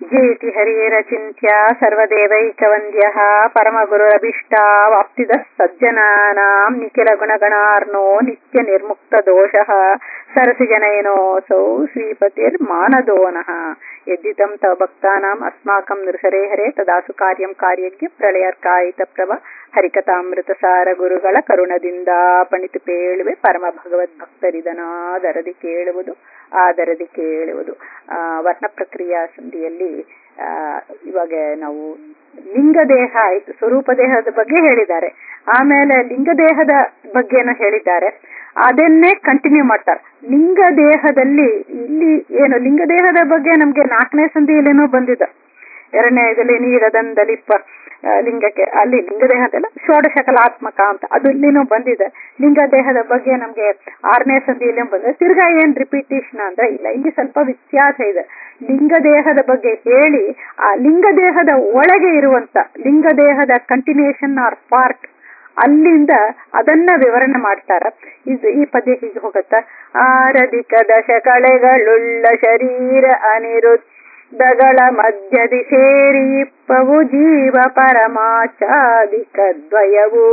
ಜೇತಿ ಹರಿರಚಿಂತ್ಯ ಸರ್ವದೇವೈಕವಂದ್ಯ ಪರಮಗುರುರಭಿಷ್ಟ ವಾಪ್ತಿದ ಸಜ್ಜನಾನಾಂ ನಿಖಿಲ ಗುಣಗಣಾರ್ನೋ ನಿತ್ಯ ನಿರ್ಮುಕ್ತ ದೋಷಃ ಸರಸಿಜನಯನೋऽಸೌ ಶ್ರೀಪತಿರ್ಮಾನದೋನಃ ಯದ್ದಿತಂ ತವ ಭಕ್ತಾನಾಂ ಅಸ್ಮಾಕಂ ನೃಸರೇ ಹರೇ ತದಾಸು ಕಾರ್ಯಂ ಕಾರ್ಯಜ್ಞ ಪ್ರಳಯರ್ಕಾಯಿತ ಪ್ರಭ ಹರಿಕಥಾಮೃತ ಸಾರ ಗುರುಗಳ ಕರುಣದಿಂದ ಪಣಿತು ಪೇಳುವೆ ಪರಮ ಭಗವದ್ ಭಕ್ತರಿದನಾದರದಿ ಕೇಳುವುದು ಆದರದಿ ಕೇಳುವುದು ಆ ವರ್ಣ ಪ್ರಕ್ರಿಯಾ ಸಂಧಿಯಲ್ಲಿ ಆ ಇವಾಗ ನಾವು ಲಿಂಗದೇಹ ಆಯ್ತು ಸ್ವರೂಪ ದೇಹದ ಬಗ್ಗೆ ಹೇಳಿದ್ದಾರೆ ಆಮೇಲೆ ಲಿಂಗದೇಹದ ಬಗ್ಗೆನೂ ಹೇಳಿದ್ದಾರೆ ಅದನ್ನೇ ಕಂಟಿನ್ಯೂ ಮಾಡ್ತಾರೆ ಲಿಂಗ ದೇಹದಲ್ಲಿ ಇಲ್ಲಿ ಏನು ಲಿಂಗ ದೇಹದ ಬಗ್ಗೆ ನಮ್ಗೆ ನಾಲ್ಕನೇ ಸಂಧಿಯಲ್ಲೇನೋ ಬಂದಿದೆ ಎರಡನೇ ಇದರಲ್ಲಿ ನೀರದಂದಲಿಪ್ಪ ಲಿಂಗಕ್ಕೆ ಅಲ್ಲಿ ಲಿಂಗದೇಹ ಅಂತಲ್ಲ ಷೋಡಶ ಕಲಾತ್ಮಕ ಅಂತ ಅದು ಇಲ್ಲಿನೂ ಬಂದಿದೆ ಲಿಂಗ ದೇಹದ ಬಗ್ಗೆ ನಮ್ಗೆ ಆರನೇ ಸಂಧಿಯಲ್ಲಿ ಬಂದಿದೆ ತಿರ್ಗಾ ಏನ್ ರಿಪಿಟೇಷನ್ ಅಂದ್ರೆ ಇಲ್ಲ ಇಲ್ಲಿ ಸ್ವಲ್ಪ ವ್ಯತ್ಯಾಸ ಇದೆ ಲಿಂಗ ದೇಹದ ಬಗ್ಗೆ ಹೇಳಿ ಆ ಲಿಂಗ ದೇಹದ ಒಳಗೆ ಇರುವಂತ ಲಿಂಗ ದೇಹದ ಕಂಟಿನ್ಯೂಷನ್ ಆರ್ ಪಾರ್ಟ್ ಅಲ್ಲಿಂದ ಅದನ್ನ ವಿವರಣೆ ಮಾಡ್ತಾರ ಇದು ಈ ಪದ್ಯ ಹೀಗೆ ಹೋಗತ್ತ ಆರಧಿಕ ದಶಕಳೆಗಳುಳ್ಳ ಶರೀರ ಅನಿರುದ್ಧ ದಗಳ ಮಧ್ಯದಿ ಸೇರಿ ಇಪ್ಪವು ಜೀವ ಪರಮಾಚಾದಿಕ ದ್ವಯವೂ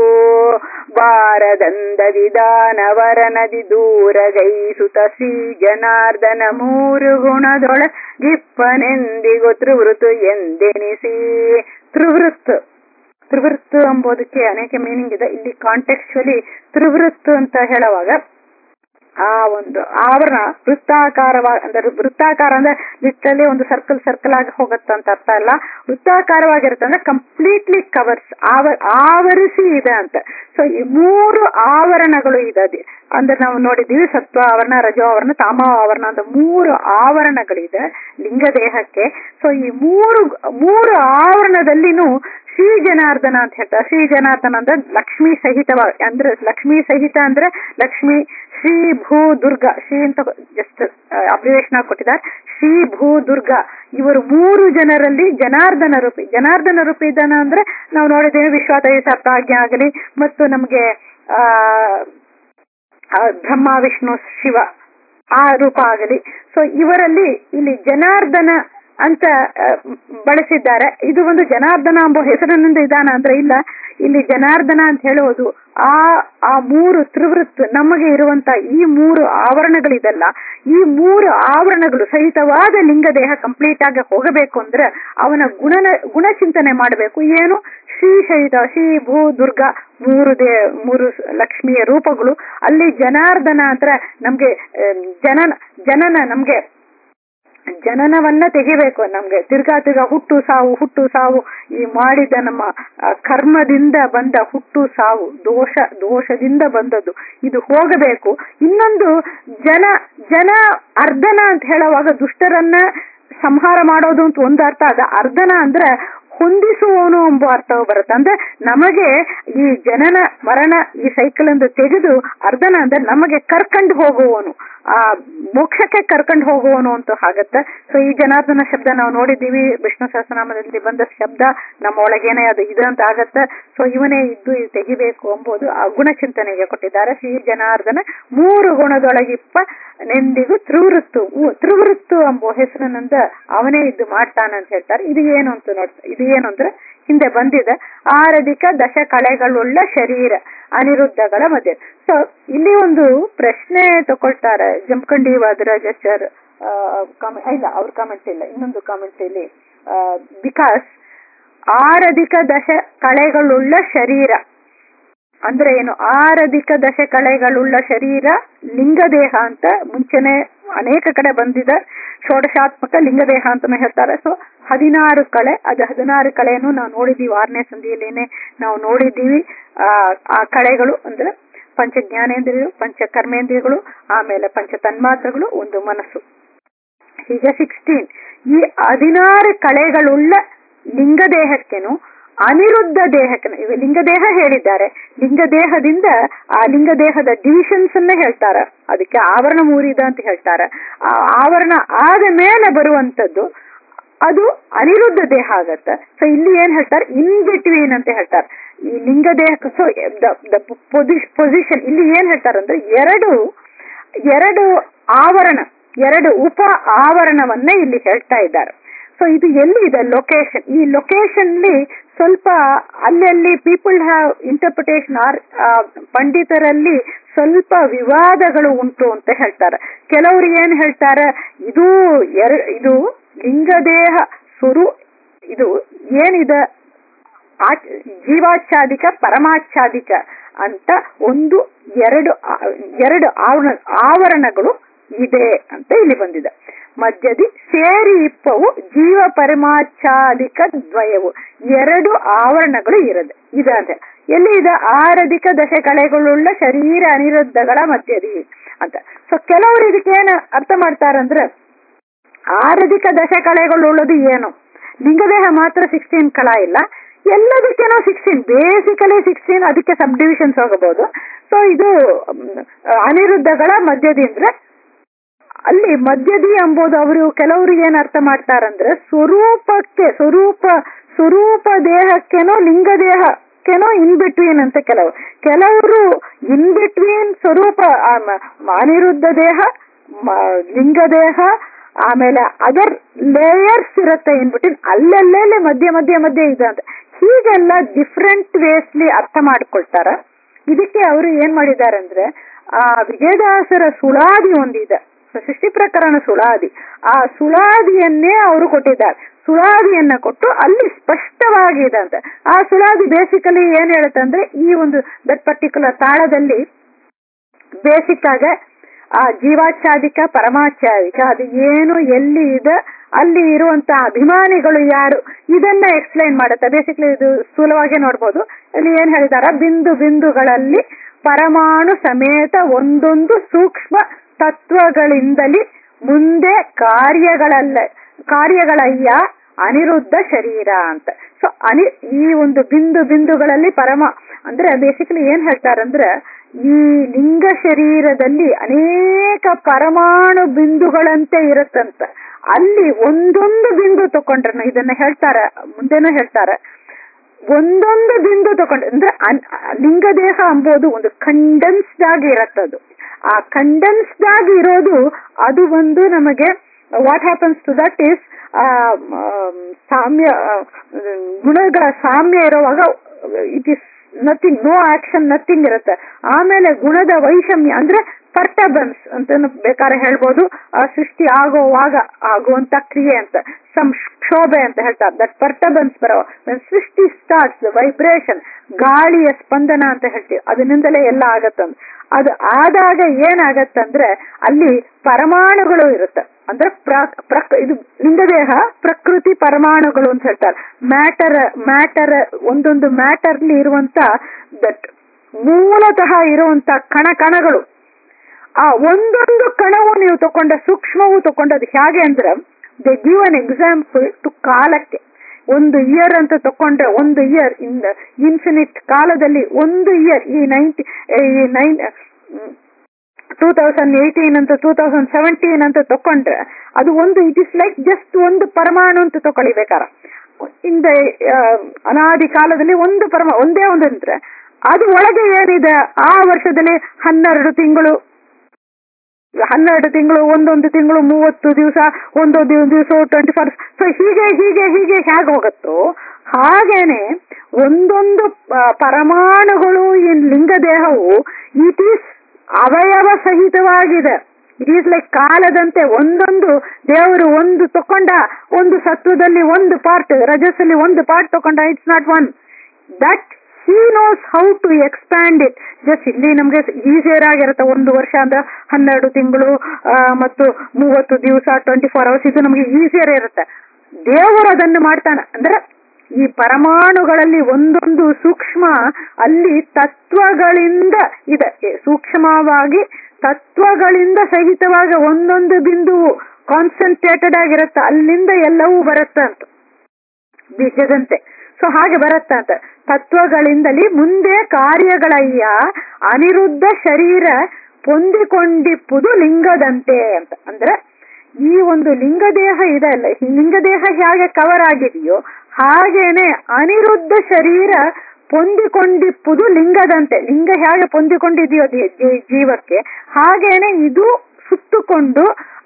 ಬಾರದಂದ ವಿಧಾನವರ ನದಿ ದೂರಗೈಸುತ ಶ್ರೀ ಜನಾರ್ದನ ಮೂರು ಗುಣದೊಳ ಗಿಪ್ಪನೆಂದಿಗೂ ತ್ರಿವೃತು ಎಂದೆನಿಸಿ ತ್ರಿವೃತ್ ತ್ರಿವೃತ್ತು ಎಂಬುದಕ್ಕೆ ಅನೇಕ ಮೀನಿಂಗ್ ಇದೆ ಇಲ್ಲಿ ಕಾಂಟೆಕ್ಚುಲಿ ತ್ರಿವೃತ್ತು ಅಂತ ಹೇಳುವಾಗ ಆ ಒಂದು ಆವರಣ ವೃತ್ತಾಕಾರವಾಗಿ ಅಂದ್ರೆ ವೃತ್ತಾಕಾರ ಅಂದ್ರೆ ಲಿಟ್ರಲಿ ಒಂದು ಸರ್ಕಲ್ ಸರ್ಕಲ್ ಆಗಿ ಹೋಗುತ್ತೆ ಅಂತ ಅರ್ಥ ಅಲ್ಲ ವೃತ್ತಾಕಾರವಾಗಿರುತ್ತೆ ಅಂದ್ರೆ ಕಂಪ್ಲೀಟ್ಲಿ ಕವರ್ಸ್ ಆವ ಆವರಿಸಿ ಇದೆ ಅಂತ ಸೊ ಈ ಮೂರು ಆವರಣಗಳು ಇದೆ ಅಂದ್ರೆ ನಾವು ನೋಡಿದೀವಿ ಸತ್ವ ಆವರಣ ರಜೋ ಆವರಣ ತಾಮ ಆವರಣ ಅಂತ ಮೂರು ಆವರಣಗಳಿದೆ ಲಿಂಗ ದೇಹಕ್ಕೆ ಸೊ ಈ ಮೂರು ಮೂರು ಆವರಣದಲ್ಲಿನೂ ಶ್ರೀ ಜನಾರ್ದನ ಅಂತ ಹೇಳ್ತಾರೆ ಶ್ರೀ ಜನಾರ್ದನ ಅಂದ್ರೆ ಲಕ್ಷ್ಮಿ ಸಹಿತವಾಗಿ ಅಂದ್ರೆ ಲಕ್ಷ್ಮಿ ಸಹಿತ ಅಂದ್ರೆ ಲಕ್ಷ್ಮಿ ಶ್ರೀ ಭೂ ದುರ್ಗ ಶ್ರೀ ಅಂತ ಜಸ್ಟ್ ಅಬ್ರಿವೇಶನ್ ಆಗಿ ಕೊಟ್ಟಿದ್ದಾರೆ ಶ್ರೀ ಭೂ ದುರ್ಗ ಇವರು ಮೂರು ಜನರಲ್ಲಿ ಜನಾರ್ದನ ರೂಪಿ ಜನಾರ್ದನ ರೂಪಿ ಇದ್ದಾನ ಅಂದ್ರೆ ನಾವು ನೋಡಿದ್ದೇವೆ ವಿಶ್ವಾತಯ ಸಪ್ತಾಜ್ಞೆ ಆಗಲಿ ಮತ್ತು ನಮ್ಗೆ ಆ ಬ್ರಹ್ಮ ವಿಷ್ಣು ಶಿವ ಆ ರೂಪ ಆಗಲಿ ಸೊ ಇವರಲ್ಲಿ ಇಲ್ಲಿ ಜನಾರ್ದನ ಅಂತ ಬಳಸಿದ್ದಾರೆ ಇದು ಒಂದು ಜನಾರ್ದನ ಎಂಬ ಹೆಸರಿನಿಂದ ಇದಾನ ಅಂದ್ರೆ ಇಲ್ಲ ಇಲ್ಲಿ ಜನಾರ್ದನ ಅಂತ ಹೇಳುವುದು ಆ ಆ ಮೂರು ತ್ರಿವೃತ್ ನಮಗೆ ಇರುವಂತ ಈ ಮೂರು ಆವರಣಗಳಿದಲ್ಲ ಈ ಮೂರು ಆವರಣಗಳು ಸಹಿತವಾದ ಲಿಂಗ ದೇಹ ಕಂಪ್ಲೀಟ್ ಆಗಿ ಹೋಗಬೇಕು ಅಂದ್ರೆ ಅವನ ಗುಣನ ಗುಣಚಿಂತನೆ ಮಾಡಬೇಕು ಏನು ಶ್ರೀ ಸಹಿತ ಶ್ರೀ ಭೂ ದುರ್ಗಾ ಮೂರು ದೇ ಮೂರು ಲಕ್ಷ್ಮಿಯ ರೂಪಗಳು ಅಲ್ಲಿ ಜನಾರ್ದನ ಅಂದ್ರೆ ನಮ್ಗೆ ಜನನ ಜನನ ನಮ್ಗೆ ಜನನವನ್ನ ತೆಗಿಬೇಕು ನಮ್ಗೆ ತಿರ್ಗಾ ತಿರ್ಗಾ ಹುಟ್ಟು ಸಾವು ಹುಟ್ಟು ಸಾವು ಈ ಮಾಡಿದ ನಮ್ಮ ಕರ್ಮದಿಂದ ಬಂದ ಹುಟ್ಟು ಸಾವು ದೋಷ ದೋಷದಿಂದ ಬಂದದ್ದು ಇದು ಹೋಗಬೇಕು ಇನ್ನೊಂದು ಜನ ಜನ ಅರ್ಧನ ಅಂತ ಹೇಳುವಾಗ ದುಷ್ಟರನ್ನ ಸಂಹಾರ ಮಾಡೋದು ಅಂತ ಒಂದು ಅರ್ಥ ಅದ ಅರ್ಧನ ಅಂದ್ರೆ ಹೊಂದಿಸುವವನು ಎಂಬ ಅರ್ಥವು ಬರುತ್ತೆ ಅಂದ್ರೆ ನಮಗೆ ಈ ಜನನ ಮರಣ ಈ ಸೈಕಲ್ ಎಂದು ತೆಗೆದು ಅರ್ಧನ ಅಂದ್ರೆ ನಮಗೆ ಕರ್ಕೊಂಡು ಹೋಗುವವನು ಆ ಮೋಕ್ಷಕ್ಕೆ ಕರ್ಕೊಂಡು ಹೋಗುವವನು ಅಂತ ಆಗತ್ತೆ ಸೊ ಈ ಜನಾರ್ದನ ಶಬ್ದ ನಾವು ನೋಡಿದ್ದೀವಿ ವಿಷ್ಣು ಸಹಸ್ರನಾಮದಲ್ಲಿ ಬಂದ ಶಬ್ದ ನಮ್ಮ ಒಳಗೇನೆ ಅದು ಇದೆ ಅಂತ ಆಗತ್ತೆ ಸೊ ಇವನೇ ಇದ್ದು ತೆಗಿಬೇಕು ಎಂಬುದು ಆ ಗುಣಚಿಂತನೆಗೆ ಕೊಟ್ಟಿದ್ದಾರೆ ಶ್ರೀ ಜನಾರ್ದನ ಮೂರು ಗುಣದೊಳಗಿಪ್ಪ ನೆಂದಿಗೂ ತ್ರಿವೃತ್ತು ತ್ರಿವೃತ್ತು ಎಂಬ ಹೆಸರಿನಿಂದ ಅವನೇ ಇದ್ದು ಮಾಡ್ತಾನ ಅಂತ ಹೇಳ್ತಾರೆ ಇದು ಏನು ಅಂತ ನೋಡ್ತಾ ಇದು ಏನು ಅಂದ್ರೆ ಹಿಂದೆ ಬಂದಿದೆ ಆರಧಿಕ ದಶ ಕಳೆಗಳುಳ್ಳ ಶರೀರ ಅನಿರುದ್ಧಗಳ ಮಧ್ಯೆ ಸೊ ಇಲ್ಲಿ ಒಂದು ಪ್ರಶ್ನೆ ತಗೊಳ್ತಾರೆ ಜಮಖಂಡಿ ವಾದರಾಜಾಚಾರ್ ಇಲ್ಲ ಅವ್ರ ಕಾಮೆಂಟ್ ಇಲ್ಲ ಇನ್ನೊಂದು ಕಾಮೆಂಟ್ ಇಲ್ಲಿ ಬಿಕಾಸ್ ಆರಧಿಕ ದಶ ಕಳೆಗಳುಳ್ಳ ಶರೀರ ಅಂದ್ರೆ ಏನು ಆರಧಿಕ ದಶ ಕಳೆಗಳುಳ್ಳ ಶರೀರ ಲಿಂಗದೇಹ ಅಂತ ಮುಂಚೆನೆ ಅನೇಕ ಕಡೆ ಬಂದಿದೆ ಷೋಡಶಾತ್ಮಕ ಲಿಂಗದೇಹ ಅಂತಾನು ಹೇಳ್ತಾರೆ ಸೊ ಹದಿನಾರು ಕಳೆ ಅದು ಹದಿನಾರು ಕಳೆಯನ್ನು ನಾವು ನೋಡಿದೀವಿ ಆರನೇ ಸಂಧಿಯಲ್ಲೇನೆ ನಾವು ನೋಡಿದ್ದೀವಿ ಆ ಆ ಕಳೆಗಳು ಅಂದ್ರೆ ಪಂಚ ಜ್ಞಾನೇಂದ್ರಿಯಗಳು ಪಂಚ ಕರ್ಮೇಂದ್ರಿಯಗಳು ಆಮೇಲೆ ಪಂಚ ತನ್ಮಾತ್ರಗಳು ಒಂದು ಮನಸ್ಸು ಹೀಗೆ ಸಿಕ್ಸ್ಟೀನ್ ಈ ಹದಿನಾರು ಕಳೆಗಳುಳ್ಳ ಲಿಂಗದೇಹಕ್ಕೆನು ಅನಿರುದ್ಧ ದೇಹಕ್ಕೆ ಇವ ಲಿಂಗದೇಹ ಹೇಳಿದ್ದಾರೆ ಲಿಂಗದೇಹದಿಂದ ಆ ಲಿಂಗದೇಹದ ಡಿವಿಷನ್ಸ್ ಅನ್ನ ಹೇಳ್ತಾರೆ ಅದಕ್ಕೆ ಆವರಣ ಮೂರಿದ ಅಂತ ಹೇಳ್ತಾರೆ ಆ ಆವರಣ ಆದ ಮೇಲೆ ಬರುವಂತದ್ದು ಅದು ಅನಿರುದ್ಧ ದೇಹ ಆಗತ್ತೆ ಸೊ ಇಲ್ಲಿ ಏನ್ ಹೇಳ್ತಾರೆ ಇನ್ ಬಿಟ್ವೀನ್ ಅಂತ ಹೇಳ್ತಾರೆ ಈ ಲಿಂಗ ದೇಹಕ್ಕೆ ಸೊ ಪೊಸಿಷನ್ ಇಲ್ಲಿ ಏನ್ ಹೇಳ್ತಾರಂದ್ರೆ ಎರಡು ಎರಡು ಆವರಣ ಎರಡು ಉಪ ಆವರಣವನ್ನೇ ಇಲ್ಲಿ ಹೇಳ್ತಾ ಇದ್ದಾರೆ ಸೊ ಇದು ಎಲ್ಲಿ ಇದೆ ಲೊಕೇಶನ್ ಈ ಲೊಕೇಶನ್ಲಿ ಸ್ವಲ್ಪ ಅಲ್ಲಲ್ಲಿ ಪೀಪಲ್ ಹ್ಯಾವ್ ಇಂಟರ್ಪ್ರಿಟೇಷನ್ ಆರ್ ಪಂಡಿತರಲ್ಲಿ ಸ್ವಲ್ಪ ವಿವಾದಗಳು ಉಂಟು ಅಂತ ಹೇಳ್ತಾರೆ ಕೆಲವರು ಏನ್ ಹೇಳ್ತಾರೆ ಇದು ಎರ ಇದು ಲಿಂಗದೇಹ ಸ್ವರೂ ಇದು ಏನಿದೆ ಆಚ್- ಜೀವಾಚ್ಛಾದಿಕ ಪರಮಾಚ್ಛಾದಿಕ ಅಂತ ಒಂದು ಎರಡು ಆ- ಎರಡು ಆವರಣ ಆವರಣಗಳು ಇದೆ ಅಂತ ಇಲ್ಲಿ ಬಂದಿದೆ ಮಧ್ಯದಿ ಸೇರಿ ಇಪ್ಪವು ಜೀವ ಪರಮಾಚ್ಛಾದಿಕ ದ್ವಯವು ಎರಡು ಆವರಣಗಳು ಇರದೆ ಇದೆ ಅಂತ ಎಲ್ಲಿ ಇದೆ ಆರಧಿಕ ದಶಕಳೆಗಳುಳ್ಳ ಶರೀರ ಅನಿರುದ್ಧಗಳ ಮಧ್ಯದಿ ಅಂತ ಸೊ ಕೆಲವರು ಇದಕ್ಕೆ ಏನು ಅರ್ಥ ಮಾಡ್ತಾರಂದ್ರೆ ಆರಧಿಕ ದಶಕಳೆಗಳುಳ್ಳದು ಏನು ಲಿಂಗದೇಹ ಮಾತ್ರ ಸಿಕ್ಸ್ಟೀನ್ ಕಲಾ ಇಲ್ಲ ಎಲ್ಲದಕ್ಕೇನೋ ಸಿಕ್ಸ್ಟೀನ್ ಬೇಸಿಕಲಿ ಸಿಕ್ಸ್ಟೀನ್ ಅದಕ್ಕೆ ಸಬ್ ಡಿವಿಷನ್ಸ್ ಹೋಗಬಹುದು ಸೊ ಇದು ಮ್, ಅನಿರುದ್ಧಗಳ ಮಧ್ಯದಿ ಅಂದ್ರೆ ಅಲ್ಲಿ ಮಧ್ಯದಿ ಎಂಬುದು ಅವರು ಕೆಲವರು ಏನ್ ಅರ್ಥ ಮಾಡ್ತಾರಂದ್ರೆ ಸ್ವರೂಪಕ್ಕೆ ಸ್ವರೂಪ ಸ್ವರೂಪ ದೇಹಕ್ಕೇನೋ ಲಿಂಗ ದೇಹಕ್ಕೇನೋ ಇನ್ ಬಿಟ್ವೀನ್ ಅಂತ ಕೆಲವು ಕೆಲವರು ಇನ್ ಬಿಟ್ವೀನ್ ಸ್ವರೂಪ ಆ, ಮ- ಅನಿರುದ್ಧ ದೇಹ ಮ- ಲಿಂಗ ದೇಹ ಆಮೇಲೆ ಅದರ್ ಲೇಯರ್ಸ್ ಇರುತ್ತೆ ಇನ್ ಬಿಟ್ವೀನ್ ಅಲ್ಲಲ್ಲೇ ಮಧ್ಯ ಮಧ್ಯ ಮಧ್ಯ ಇದೆ ಅಂತ ಹೀಗೆಲ್ಲ ಡಿಫ್ರೆಂಟ್ ವೇಸ್ಲಿ ಅರ್ಥ ಮಾಡ್ಕೊಳ್ತಾರ ಇದಕ್ಕೆ ಅವರು ಏನ್ ಮಾಡಿದ್ದಾರೆ ಅಂದ್ರೆ ಆ ವಿಜಯದಾಸರ ಸುಳಾದಿ ಒಂದಿದೆ ಸೃಷ್ಟಿ ಪ್ರಕರಣ ಸುಳಾದಿ ಆ ಸುಳಾದಿಯನ್ನೇ ಅವರು ಕೊಟ್ಟಿದ್ದಾರೆ ಸುಳಾದಿಯನ್ನ ಕೊಟ್ಟು ಅಲ್ಲಿ ಸ್ಪಷ್ಟವಾಗಿದೆ ಅಂತ ಆ ಸುಳಾದಿ ಬೇಸಿಕಲಿ ಏನ್ ಹೇಳುತ್ತೆ ಅಂದ್ರೆ ಈ ಒಂದು ದಟ್ ಪರ್ಟಿಕ್ಯುಲರ್ ತಾಳದಲ್ಲಿ ಬೇಸಿಕ್ ಆಗ ಆ ಜೀವಾಚ್ಛಾದಿಕ ಪರಮಾಚ್ಛಾದಿಕ ಅದು ಏನು ಎಲ್ಲಿ ಇದೆ ಅಲ್ಲಿ ಇರುವಂತ ಅಭಿಮಾನಿಗಳು ಯಾರು ಇದನ್ನ ಎಕ್ಸ್ಪ್ಲೈನ್ ಮಾಡುತ್ತೆ ಬೇಸಿಕ್ಲಿ ಇದು ಸ್ಥೂಲವಾಗಿ ನೋಡ್ಬೋದು ಇಲ್ಲಿ ಏನ್ ಹೇಳಿದಾರ ಬಿಂದು ಬಿಂದುಗಳಲ್ಲಿ ಪರಮಾಣು ಸಮೇತ ಒಂದೊಂದು ಸೂಕ್ಷ್ಮ ತತ್ವಗಳಿಂದಲಿ ಮುಂದೆ ಕಾರ್ಯಗಳಲ್ಲ ಕಾರ್ಯಗಳಯ್ಯ ಅನಿರುದ್ಧ ಶರೀರ ಅಂತ ಸೊ ಅನಿ ಈ ಒಂದು ಬಿಂದು ಬಿಂದುಗಳಲ್ಲಿ ಪರಮ ಅಂದ್ರೆ ಬೇಸಿಕಲಿ ಏನ್ ಹೇಳ್ತಾರಂದ್ರೆ ಈ ಲಿಂಗ ಶರೀರದಲ್ಲಿ ಅನೇಕ ಪರಮಾಣು ಬಿಂದುಗಳಂತೆ ಇರುತ್ತಂತ ಅಲ್ಲಿ ಒಂದೊಂದು ಬಿಂದು ತಕೊಂಡ್ರೆ ಇದನ್ನ ಹೇಳ್ತಾರೆ ಮುಂದೆನೂ ಹೇಳ್ತಾರೆ ಒಂದೊಂದು ಬಿಂದು ತಗೊಂಡು ಅಂದ್ರೆ ಅನ್- ಲಿಂಗದೇಹ ಅಂಬೋದು ಒಂದು ಕಂಡೆನ್ಸ್ಡ್ ಆಗಿ ಇರತ್ತದು ಆ ಕಂಡೆನ್ಸ್ಡ್ ಆಗಿ ಇರೋದು ಅದು ಒಂದು ನಮಗೆ what happens to that is ಸಾಮ್ಯ ಆ, ಗುಣಗಳ ಸಾಮ್ಯ ಇರುವಾಗ it is nothing no action nothing ಇರುತ್ತೆ ಆಮೇಲೆ ಗುಣದ ವೈಷಮ್ಯ ಅಂದ್ರೆ ಪರ್ಟಬನ್ಸ್ ಅಂತ ಬೇಕಾದ್ರೆ ಹೇಳ್ಬೋದು ಆ ಸೃಷ್ಟಿ ಆಗೋವಾಗ ಆಗುವಂತ ಕ್ರಿಯೆ ಅಂತ ಸಂಕ್ಷೋಭೆ ಅಂತ ಹೇಳ್ತಾರೆ ದಟ್ ಪರ್ಟಬನ್ಸ್ ಬರೋ ಸೃಷ್ಟಿ ಸ್ಟಾರ್ಟ್ಸ್ ವೈಬ್ರೇಷನ್ ಗಾಳಿಯ ಸ್ಪಂದನ ಅಂತ ಹೇಳ್ತೀವಿ ಅದರಿಂದಲೇ ಎಲ್ಲ ಆಗತ್ತಂದ್ ಅದು ಆದಾಗ ಏನಾಗತ್ತಂದ್ರೆ ಅಲ್ಲಿ ಪರಮಾಣುಗಳು ಇರುತ್ತೆ ಅಂದ್ರೆ ಪ್ರ- ಪ್ರಕ್ ಇದು ಲಿಂಗದೇಹ ಪ್ರಕೃತಿ ಪರಮಾಣುಗಳು ಅಂತ ಹೇಳ್ತಾರೆ ಮ್ಯಾಟರ್ ಮ್ಯಾಟರ್ ಒಂದೊಂದು ಮ್ಯಾಟರ್ಲಿ ಇರುವಂತ ದಟ್ ಮೂಲತಃ ಇರುವಂತ ಕಣ ಕಣಗಳು ಆ ಒಂದೊಂದು ಕಣವು ನೀವು ತಕೊಂಡ ಸೂಕ್ಷ್ಮವು ತಕೊಂಡದ್ದು ಹೇಗೆ ಅಂದ್ರೆ they give an example to ಕಾಲಕ್ಕೆ ಒಂದು ಇಯರ್ ಅಂತ ತಕೊಂಡ್ರೆ ಒಂದು ಇಯರ್ ಇನ್ ಇನ್ಫಿನಿಟ್ ಕಾಲದಲ್ಲಿ ಒಂದು ಇಯರ್ ಈ ನೈನ್ಟಿ ಈ ನೈನ್ ಟೂ ತೌಸಂಡ್ ಏಯ್ಟೀನ್ ಅಂತ ಟೂ ತೌಸಂಡ್ ಸೆವೆಂಟೀನ್ ಅಂತ ತಕೊಂಡ್ರೆ ಅದು ಒಂದು ಇಟ್ ಇಸ್ ಲೈಕ್ ಜಸ್ಟ್ ಒಂದು ಪರಮಾಣು ಅಂತ ತಕೊಳ್ಳಿ ಬೇಕಾರ ಇಂದ ಅನಾದಿ ಕಾಲದಲ್ಲಿ ಒಂದು ಪರಮ ಒಂದೇ ಒಂದು ಅಂದ್ರೆ ಅದು ಒಳಗೆ ಏನಿದೆ ಆ ವರ್ಷದಲ್ಲಿ ಹನ್ನೆರಡು ತಿಂಗಳು ಹನ್ನೆರಡು ತಿಂಗಳು ಒಂದೊಂದು ತಿಂಗಳು ಮೂವತ್ತು ದಿವಸ ಒಂದೊಂದು ದಿವಸ ಟ್ವೆಂಟಿ ಫೋರ್ ಸೊ ಹೀಗೆ ಹೀಗೆ ಹೀಗೆ ಹೇಗೆ ಹೋಗುತ್ತೋ ಹಾಗೇನೆ ಒಂದೊಂದು ಆ, ಪರಮಾಣುಗಳು ಈ ಲಿಂಗದೇಹವು ಇಟ್ ಈಸ್ ಅವಯವ ಸಹಿತವಾಗಿದೆ ಇಟ್ ಈಸ್ ಲೈಕ್ ಕಾಲದಂತೆ ಒಂದೊಂದು ದೇವರು ಒಂದು ತಕೊಂಡ ಒಂದು ಸತ್ವದಲ್ಲಿ ಒಂದು ಪಾರ್ಟ್ ರಜಸ್ಸಲ್ಲಿ ಒಂದು ಪಾರ್ಟ್ ತಕೊಂಡ it's not one that he knows how to expand it just ಇಲ್ಲಿ ನಮ್ಗೆ ಈಸಿಯರ್ ಆಗಿರುತ್ತೆ ಒಂದು ವರ್ಷ ಅಂದ್ರೆ ಹನ್ನೆರಡು ತಿಂಗಳು ಆ, ಮತ್ತು ಮೂವತ್ತು ದಿವಸ ಟ್ವೆಂಟಿ ಫೋರ್ ಅವರ್ಸ್ ಇದು ನಮ್ಗೆ ಈಸಿಯರ್ ಇರುತ್ತೆ ದೇವರು ಅದನ್ನು ಮಾಡ್ತಾನೆ ಅಂದ್ರೆ ಈ ಪರಮಾಣುಗಳಲ್ಲಿ ಒಂದೊಂದು ಸೂಕ್ಷ್ಮ ಅಲ್ಲಿ ತತ್ವಗಳಿಂದ ಇದೆ ಎ- ಸೂಕ್ಷ್ಮವಾಗಿ ತತ್ವಗಳಿಂದ ಸಹಿತವಾಗಿ ಒಂದೊಂದು ಬಿಂದು ಕಾನ್ಸಂಟ್ರೇಟೆಡ್ ಆಗಿರುತ್ತೆ ಅಲ್ಲಿಂದ ಎಲ್ಲವೂ ಬರುತ್ತೆ ಅಂತ ಬೀಜದಂತೆ ಸೊ ಹಾಗೆ ಬರುತ್ತ ಅಂತ ತತ್ವಗಳಿಂದಲಿ ಮುಂದೆ ಕಾರ್ಯಗಳಯ್ಯ ಅನಿರುದ್ಧ ಶರೀರ ಹೊಂದಿಕೊಂಡಿಪ್ಪುದು ಲಿಂಗದಂತೆ ಅಂತ ಅಂದ್ರೆ ಈ ಒಂದು ಲಿಂಗದೇಹ ಇದೆ ಅಲ್ಲ ಈ ಲಿಂಗದೇಹ ಹೇಗೆ ಕವರ್ ಆಗಿದೆಯೋ ಹಾಗೇನೆ ಅನಿರುದ್ಧ ಶರೀರ ಹೊಂದಿಕೊಂಡಿಪ್ಪುದು ಲಿಂಗದಂತೆ ಲಿಂಗ ಹೇಗೆ ಹೊಂದಿಕೊಂಡಿದೆಯೋ ದಿ- ಜೀ- ಜೀವಕ್ಕೆ ಹಾಗೇನೆ ಇದು ಸುತ್ತುಕೊಂಡು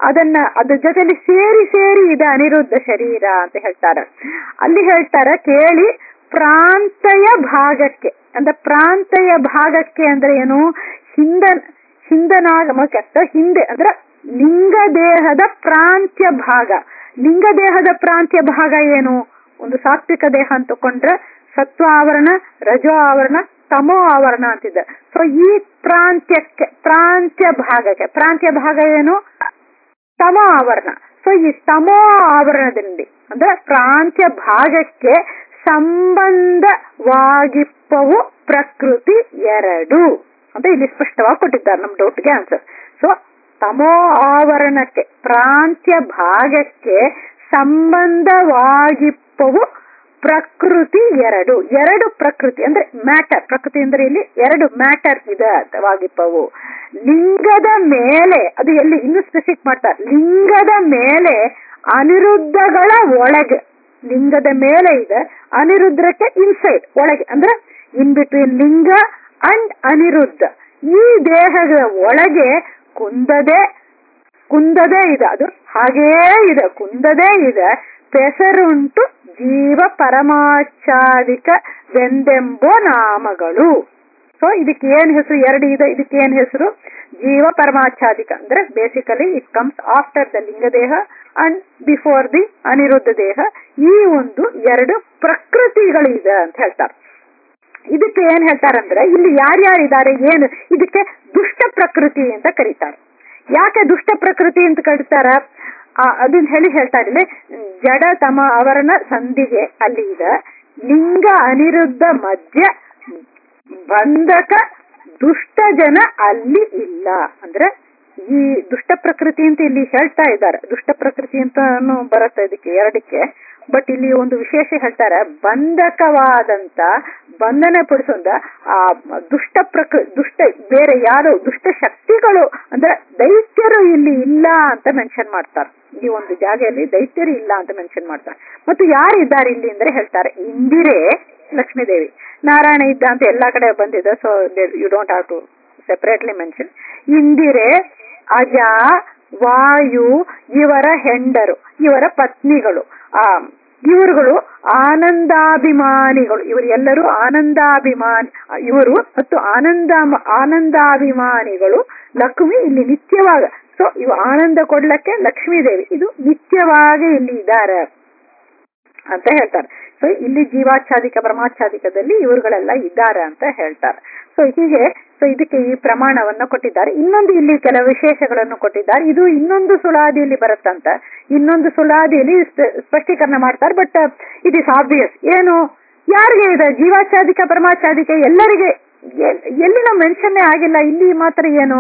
ಅದನ್ನ ಅದ್ರ ಜೊತೆಲಿ ಸೇರಿ ಸೇರಿ ಇದೆ ಅನಿರುದ್ಧ ಶರೀರ ಅಂತ ಹೇಳ್ತಾರೆ ಅಲ್ಲಿ ಹೇಳ್ತಾರೆ ಕೇಳಿ ಪ್ರಾಂತಯ ಭಾಗಕ್ಕೆ ಅಂದ್ರೆ ಪ್ರಾಂತಯ ಭಾಗಕ್ಕೆ ಅಂದ್ರೆ ಏನು ಹಿಂದ ಹಿಂದನಾಗಮಕ್ಕೆ ಅಥವಾ ಹಿಂದೆ ಅಂದ್ರೆ ಲಿಂಗ ದೇಹದ ಪ್ರಾಂತ್ಯ ಭಾಗ ಲಿಂಗ ದೇಹದ ಪ್ರಾಂತ್ಯ ಭಾಗ ಏನು ಒಂದು ಸಾತ್ವಿಕ ದೇಹ ಅಂತ ತಕೊಂಡ್ರೆ ಸತ್ವ ಆವರಣ ರಜೋ ಆವರಣ ತಮೋ ಆವರಣ ಅಂತಿದೆ ಸೊ ಈ ಪ್ರಾಂತ್ಯಕ್ಕೆ ಪ್ರಾಂತ್ಯ ಭಾಗಕ್ಕೆ ಪ್ರಾಂತ್ಯ ಭಾಗ ಏನು ತಮೋ ಆವರಣ ಸೊ ಈ ತಮೋ ಆವರಣದಲ್ಲಿ ಅಂದ್ರೆ ಪ್ರಾಂತ್ಯ ಭಾಗಕ್ಕೆ ಸಂಬಂಧವಾಗಿಪ್ಪವು ಪ್ರಕೃತಿ ಎರಡು ಅಂತ ಇಲ್ಲಿ ಸ್ಪಷ್ಟವಾಗಿ ಕೊಟ್ಟಿದ್ದಾರೆ ನಮ್ ಡೌಟ್ಗೆ ಆನ್ಸರ್ ಸೊ ತಮೋ ಆವರಣಕ್ಕೆ ಪ್ರಾಂತ್ಯ ಭಾಗಕ್ಕೆ ಸಂಬಂಧವಾಗಿಪ್ಪವು ಪ್ರಕೃತಿ ಎರಡು ಎರಡು ಪ್ರಕೃತಿ ಅಂದ್ರೆ ಮ್ಯಾಟರ್ ಪ್ರಕೃತಿ ಅಂದ್ರೆ ಇಲ್ಲಿ ಎರಡು ಮ್ಯಾಟರ್ ಇದೆ ವಾಗಿಪ್ಪವು ಲಿಂಗದ ಮೇಲೆ ಅದು ಎಲ್ಲಿ ಇನ್ನು ಸ್ಪೆಸಿಫಿಕ್ ಮಾಡ್ತಾರೆ ಲಿಂಗದ ಮೇಲೆ ಅನಿರುದ್ಧಗಳ ಒಳಗೆ ಲಿಂಗದ ಮೇಲೆ ಇದೆ ಅನಿರುದ್ರಕ್ಕೆ ಇನ್ಸೈಡ್ ಒಳಗೆ ಅಂದ್ರೆ ಇನ್ ಬಿಟ್ವೀನ್ ಲಿಂಗ ಅಂಡ್ ಅನಿರುದ್ಧ ಈ ದೇಹದ ಒಳಗೆ ಕುಂದದೆ ಕುಂದದೇ ಇದೆ ಅದು ಹಾಗೇ ಇದೆ ಕುಂದದೇ ಇದೆ ಪೆಸರುಂಟು ಜೀವ ಪರಮಾಚಾದಿಕ ವೆಂದೆಂಬೋ ನಾಮಗಳು ಸೊ ಇದಕ್ಕೆ ಏನ್ ಹೆಸರು ಎರಡು ಇದೆ ಇದಕ್ಕೆ ಏನ್ ಹೆಸರು ಜೀವ ಪರಮಾಚ್ಛಾದಿಕ ಅಂದ್ರೆ basically it comes after the ಲಿಂಗ ದೇಹ ಅಂಡ್ ಬಿಫೋರ್ ದಿ ಅನಿರುದ್ಧ ದೇಹ ಈ ಒಂದು ಎರಡು ಪ್ರಕೃತಿಗಳಿದೆ ಅಂತ ಹೇಳ್ತಾರೆ ಇದಕ್ಕೆ ಏನ್ ಹೇಳ್ತಾರಂದ್ರೆ ಇಲ್ಲಿ ಯಾರ್ಯಾರಿದ್ದಾರೆ ಏನು ಇದಕ್ಕೆ ದುಷ್ಟ ಪ್ರಕೃತಿ ಅಂತ ಕರೀತಾರೆ ಯಾಕೆ ದುಷ್ಟ ಪ್ರಕೃತಿ ಅಂತ ಕರೀತಾರ ಅದನ್ನ ಹೇಳಿ ಹೇಳ್ತಾ ಇದ್ದೀನಿ ಜಡ ತಮ ಅವರನ ಸಂಧಿಗೆ ಅಲ್ಲಿ ಇದೆ ಲಿಂಗ ಅನಿರುದ್ಧ ಮಧ್ಯ ಬಂಧಕ ದುಷ್ಟ ಜನ ಅಲ್ಲಿ ಇಲ್ಲ ಅಂದ್ರೆ ಈ ದುಷ್ಟ ಪ್ರಕೃತಿ ಅಂತ ಇಲ್ಲಿ ಹೇಳ್ತಾ ಇದ್ದಾರೆ ದುಷ್ಟ ಪ್ರಕೃತಿ ಅಂತಾನು ಬರುತ್ತೆ ಇದಕ್ಕೆ ಎರಡಕ್ಕೆ ಬಟ್ ಇಲ್ಲಿ ಒಂದು ವಿಶೇಷ ಹೇಳ್ತಾರೆ ಬಂಧಕವಾದಂತ ಬಂಧನ ಪಡಿಸೋದ ಆ ದುಷ್ಟ ಪ್ರಕೃ ದುಷ್ಟ ಬೇರೆ ಯಾರು ದುಷ್ಟ ಶಕ್ತಿಗಳು ಅಂದ್ರೆ ದೈತ್ಯರು ಇಲ್ಲಿ ಇಲ್ಲ ಅಂತ ಮೆನ್ಷನ್ ಮಾಡ್ತಾರೆ ಈ ಒಂದು ಜಾಗೆಯಲ್ಲಿ ದೈತ್ಯರು ಇಲ್ಲ ಅಂತ ಮೆನ್ಷನ್ ಮಾಡ್ತಾರೆ ಮತ್ತು ಯಾರು ಇದ್ದಾರೆ ಇಲ್ಲಿ ಅಂದ್ರೆ ಹೇಳ್ತಾರೆ ಇಂದಿರೆ ಲಕ್ಷ್ಮೀದೇವಿ ನಾರಾಯಣ ಇದ್ದ ಅಂತ ಎಲ್ಲಾ ಕಡೆ ಬಂದಿದೆ so you don't have to separately mention ಇಂದಿರೆ ಅಜ ವಾಯು ಇವರ ಹೆಂಡರು ಇವರ ಪತ್ನಿಗಳು ಆ ಇವರುಗಳು ಆನಂದಾಭಿಮಾನಿಗಳು ಇವರು ಎಲ್ಲರೂ ಆನಂದಾಭಿಮಾನಿ ಇವರು ಮತ್ತು ಆನಂದ ಆನಂದಾಭಿಮಾನಿಗಳು ಲಕ್ಷ್ಮಿ ಇಲ್ಲಿ ನಿತ್ಯವಾಗ ಸೊ ಇವು ಆನಂದ ಕೊಡ್ಲಕ್ಕೆ ಲಕ್ಷ್ಮೀದೇವಿ ಇದು ನಿತ್ಯವಾಗಿ ಇಲ್ಲಿ ಇದ್ದಾರೆ ಅಂತ ಹೇಳ್ತಾರೆ ಸೊ ಇಲ್ಲಿ ಜೀವಾಚ್ಛಾದಿಕ ಪರಮಾಚ್ಛಾದಿಕದಲ್ಲಿ ಇವರುಗಳೆಲ್ಲ ಇದ್ದಾರೆ ಅಂತ ಹೇಳ್ತಾರೆ ಸೊ ಹೀಗೆ ಸೊ ಇದಕ್ಕೆ ಈ ಪ್ರಮಾಣವನ್ನ ಕೊಟ್ಟಿದ್ದಾರೆ ಇನ್ನೊಂದು ಇಲ್ಲಿ ಕೆಲವು ವಿಶೇಷಗಳನ್ನು ಕೊಟ್ಟಿದ್ದಾರೆ ಇದು ಇನ್ನೊಂದು ಸುಳಾದಿಯಲ್ಲಿ ಬರುತ್ತಂತ ಇನ್ನೊಂದು ಸುಳಾದಿಯಲ್ಲಿ ಸ್ಪಷ್ಟೀಕರಣ ಮಾಡ್ತಾರೆ ಬಟ್ ಇಟ್ ಇಸ್ ಆಬ್ವಿಯಸ್ ಏನು ಯಾರಿಗೆ ಇದೆ ಜೀವಾಚ್ಛಾದಿಕ ಪರಮಾಚ್ಛಾದಿಕ ಎಲ್ಲರಿಗೆ ಎಲ್ಲಿ ನಾವು ಮೆನ್ಷನ್ನೇ ಆಗಿಲ್ಲ ಇಲ್ಲಿ ಮಾತ್ರ ಏನು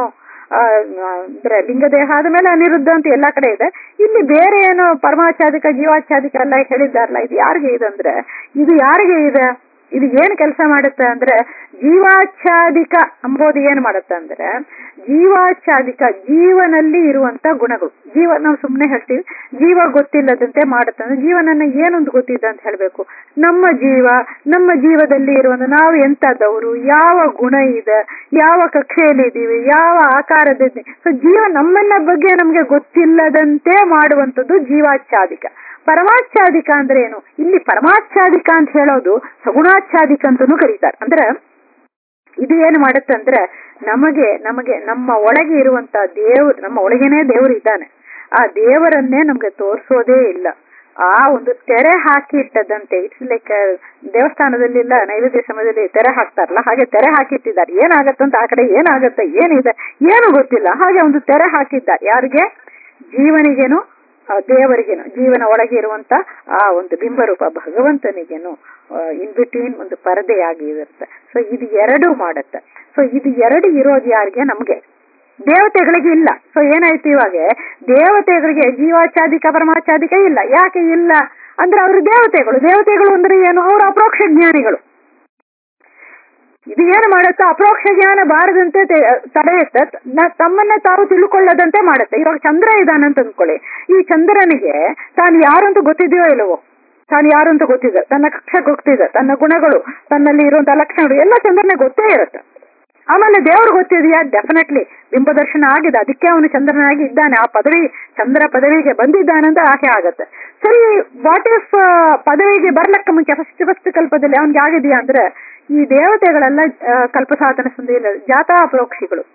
ಅಂದ್ರೆ ಲಿಂಗದೇಹ ಆದ್ಮೇಲೆ ಅನಿರುದ್ಧ ಅಂತ ಎಲ್ಲಾ ಕಡೆ ಇದೆ ಇಲ್ಲಿ ಬೇರೆ ಏನೋ ಪರಮಾಚ್ಛಾದಿಕ ಜೀವಾಚ್ಛಾದಿಕ ಎಲ್ಲ ಹೇಳಿದಾರಲ್ಲ ಇದು ಯಾರಿಗೆ ಇದೆ ಅಂದ್ರೆ ಇದು ಯಾರಿಗೆ ಇದೆ ಇದು ಏನ್ ಕೆಲಸ ಮಾಡುತ್ತೆ ಅಂದ್ರೆ ಜೀವಾಚ್ಛಾದಿಕ ಅಂಬೋದು ಏನ್ ಮಾಡುತ್ತೆ ಅಂದ್ರೆ ಜೀವಾಚ್ಛಾದಿಕ ಜೀವನಲ್ಲಿ ಇರುವಂತ ಗುಣಗಳು ಜೀವ ನಾವು ಸುಮ್ಮನೆ ಹೇಳ್ತೀವಿ ಜೀವ ಗೊತ್ತಿಲ್ಲದಂತೆ ಮಾಡುತ್ತೆ ಅಂದ್ರೆ ಜೀವನನ್ನ ಏನೊಂದು ಗೊತ್ತಿದೆ ಅಂತ ಹೇಳ್ಬೇಕು ನಮ್ಮ ಜೀವ ನಮ್ಮ ಜೀವದಲ್ಲಿ ಇರುವಂತ ನಾವು ಎಂತದವರು ಯಾವ ಗುಣ ಇದೆ ಯಾವ ಕಕ್ಷೆಯಲ್ಲಿ ಇದ್ದೀವಿ ಯಾವ ಆಕಾರದಿದ್ದೀವಿ ಸೊ ಜೀವ ನಮ್ಮನ್ನ ಬಗ್ಗೆ ನಮ್ಗೆ ಗೊತ್ತಿಲ್ಲದಂತೆ ಮಾಡುವಂಥದ್ದು ಜೀವಾಚ್ಛಾದಿಕ ಪರಮಾಚ್ಛಾದಿಕ ಅಂದ್ರೆ ಏನು ಇಲ್ಲಿ ಪರಮಾಚ್ಛಾದಿಕ ಅಂತ ಹೇಳೋದು ಸಗುಣಾಚ್ಛಾದಿಕ ಅಂತಾನೂ ಕರೀತಾರೆ ಅಂದ್ರೆ ಇದು ಏನು ಮಾಡುತ್ತೆ ಅಂದ್ರೆ ನಮಗೆ ನಮಗೆ ನಮ್ಮ ಒಳಗೆ ಇರುವಂತ ದೇವ್ರು ನಮ್ಮ ಒಳಗೇನೆ ದೇವ್ರು ಇದ್ದಾನೆ ಆ ದೇವರನ್ನೇ ನಮ್ಗೆ ತೋರಿಸೋದೇ ಇಲ್ಲ ಆ ಒಂದು ತೆರೆ ಹಾಕಿ ಇಟ್ಟದಂತೆ ಇಟ್ಸ್ ಲೈಕ್ ದೇವಸ್ಥಾನದಲ್ಲಿಲ್ಲ ನೈವೇದ್ಯ ಸಮಯದಲ್ಲಿ ತೆರೆ ಹಾಕ್ತಾರಲ್ಲ ಹಾಗೆ ತೆರೆ ಹಾಕಿಟ್ಟಿದ್ದಾರೆ ಏನಾಗತ್ತಂತ ಆ ಕಡೆ ಏನಾಗತ್ತೆ ಏನಿದೆ ಏನು ಗೊತ್ತಿಲ್ಲ ಹಾಗೆ ಒಂದು ತೆರೆ ಹಾಕಿದ್ದಾರೆ ಯಾರಿಗೆ ಜೀವನಿಗೇನು ದೇವರಿಗೇನು ಜೀವನ ಒಳಗೆ ಇರುವಂತ ಆ ಒಂದು ಬಿಂಬರೂಪ ಭಗವಂತನಿಗೇನು ಇನ್ ಬಿಟ್ವೀನ್ ಒಂದು ಪರದೆಯಾಗಿ ಇರುತ್ತೆ ಸೊ ಇದು ಎರಡು ಮಾಡುತ್ತೆ ಸೊ ಇದು ಎರಡು ಇರೋದು ಯಾರಿಗೆ ನಮ್ಗೆ ದೇವತೆಗಳಿಗೆ ಇಲ್ಲ ಸೊ ಏನಾಯ್ತು ಇವಾಗ ದೇವತೆಗಳಿಗೆ ಜೀವಾಚ್ಛಾದಿಕ ಪರಮಾಚ್ಛಾದಿಕ ಇಲ್ಲ ಯಾಕೆ ಇಲ್ಲ ಅಂದ್ರೆ ಅವರು ದೇವತೆಗಳು ದೇವತೆಗಳು ಅಂದ್ರೆ ಏನು ಅವರು ಅಪ್ರೋಕ್ಷ ಜ್ಞಾನಿಗಳು ಇದು ಏನು ಮಾಡುತ್ತೆ ಅಪ್ರೋಕ್ಷ ಜ್ಞಾನ ಬಾರದಂತೆ ತಡೆಯುತ್ತೆ ತಮ್ಮನ್ನ ತಾವು ತಿಳ್ಕೊಳ್ಳದಂತೆ ಮಾಡುತ್ತೆ ಇವಾಗ ಚಂದ್ರ ಇದಾನಂತ ಅಂದ್ಕೊಳ್ಳಿ ಈ ಚಂದ್ರನಿಗೆ ತಾನು ಯಾರು ಅಂತ ಗೊತ್ತಿದೆಯೋ ಇಲ್ಲವೋ ತಾನು ಯಾರು ಅಂತ ಗೊತ್ತಿದೆ ತನ್ನ ಕಕ್ಷ ಗೊತ್ತಿದೆ ತನ್ನ ಗುಣಗಳು ತನ್ನಲ್ಲಿ ಇರುವಂತಹ ಲಕ್ಷಣಗಳು ಎಲ್ಲ ಚಂದ್ರನಿಗೆ ಗೊತ್ತೇ ಇರುತ್ತೆ ಆಮೇಲೆ ದೇವ್ರು ಗೊತ್ತಿದೆಯಾ ಡೆಫಿನೆಟ್ಲಿ ಬಿಂಬ ದರ್ಶನ ಆಗಿದೆ ಅದಕ್ಕೆ ಅವನು ಚಂದ್ರನಾಗಿ ಇದ್ದಾನೆ ಆ ಪದವಿ ಚಂದ್ರ ಪದವಿಗೆ ಬಂದಿದ್ದಾನಂತ ಆಕೆ ಆಗತ್ತೆ ಸರಿ ವಾಟ್ ಇಫ್ ಪದವಿಗೆ ಬರ್ಲಕ್ಕ ಮುಂಚೆ ಫಸ್ಟ್ ಫಸ್ಟ್ ಕಲ್ಪದಲ್ಲಿ ಅವನಿಗೆ ಆಗಿದೆಯಾ ಅಂದ್ರೆ ಈ ದೇವತೆಗಳೆಲ್ಲ ಆ, ಕಲ್ಪಸಾಧನ ಸಂಧಿಯಲ್ಲಿ ಜಾತಾ ಅಪರೋಕ್ಷಿಗಳು